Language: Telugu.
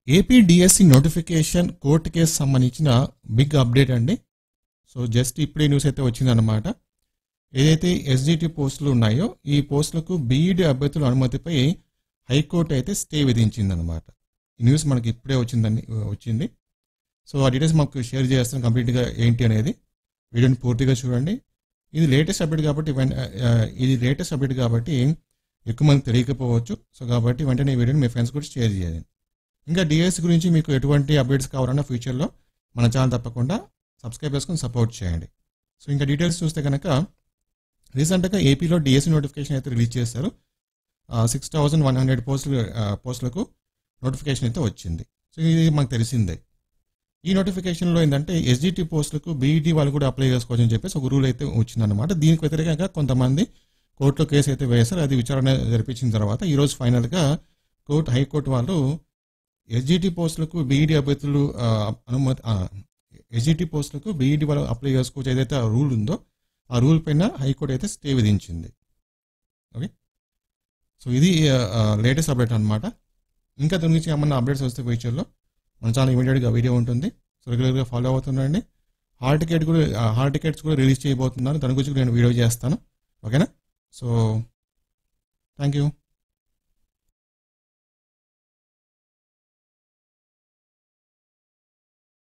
AP DSC notification court case సంబంధించిన బిగ్ అప్డేట్ అండి సో జస్ట్ ఇప్పుడే న్యూస్ అయితే వచ్చిందనమాట ఏదైతే ఎస్జిటి పోస్టులు ఉన్నాయో ఈ పోస్టులకు బీఈడి అభ్యర్థుల అనుమతిపై హైకోర్టు అయితే స్టే విధించిందనమాట ఈ న్యూస్ మనకి ఇప్పుడే వచ్చిందని వచ్చింది సో ఆ డీటెయిల్స్ మాకు షేర్ చేస్తాను కంప్లీట్గా ఏంటి అనేది వీడియోని పూర్తిగా చూడండి ఇది లేటెస్ట్ అప్డేట్ కాబట్టి వెన్- ఆ, ఇది లేటెస్ట్ అప్డేట్ కాబట్టి ఎక్కువ మంది తెలియకపోవచ్చు సో కాబట్టి వెంటనే ఈ వీడియోని మీ ఫ్రెండ్స్ కూడా షేర్ చేయండి ఇంకా డిఎస్ గురించి మీకు ఎటువంటి అప్డేట్స్ కావాలన్నా ఫ్యూచర్లో మన ఛానల్ తప్పకుండా సబ్స్క్రైబ్ చేసుకొని సపోర్ట్ చేయండి సో ఇంకా డీటెయిల్స్ చూస్తే కనుక రీసెంట్గా ఏపీలో డిఎస్సి నోటిఫికేషన్ అయితే రిలీజ్ చేశారు సిక్స్ థౌజండ్ వన్ హండ్రెడ్ పోస్టులు పోస్టులకు నోటిఫికేషన్ అయితే వచ్చింది సో ఇది మాకు తెలిసిందే ఈ నోటిఫికేషన్లో ఏంటంటే ఎస్జిటి పోస్టులకు బీఈడి వాళ్ళు కూడా అప్లై చేసుకోవచ్చు అని చెప్పేసి ఒక రూల్ అయితే వచ్చిందన్నమాట దీనికి వ్యతిరేకంగా కొంతమంది కోర్టులో కేసు అయితే వేశారు అది విచారణ జరిపించిన తర్వాత ఈరోజు ఫైనల్గా కోర్టు హైకోర్టు వాళ్ళు ఎస్జిటి పోస్టులకు బీఈడి అభ్యర్థులు ఆ, అనుమతి ఎస్జిటి పోస్టులకు బీఈడి వాళ్ళు అప్లై చేసుకోవచ్చు ఏదైతే ఆ రూల్ ఉందో ఆ రూల్ పైన హైకోర్టు అయితే స్టే విధించింది ఓకే సో ఇది లేటెస్ట్ అప్డేట్ అనమాట ఇంకా దాని గురించి ఏమన్నా అప్డేట్స్ వస్తే ఫ్యూచర్లో మన ఛానల్ ఇమీడియట్గా వీడియో ఉంటుంది సో రెగ్యులర్గా ఫాలో అవుతుండండి హాల్ టికెట్ కూడా హాల్ టికెట్స్ కూడా రిలీజ్ చేయబోతున్నాను దాని గురించి కూడా నేను వీడియో చేస్తాను ఓకేనా సో థ్యాంక్ యూ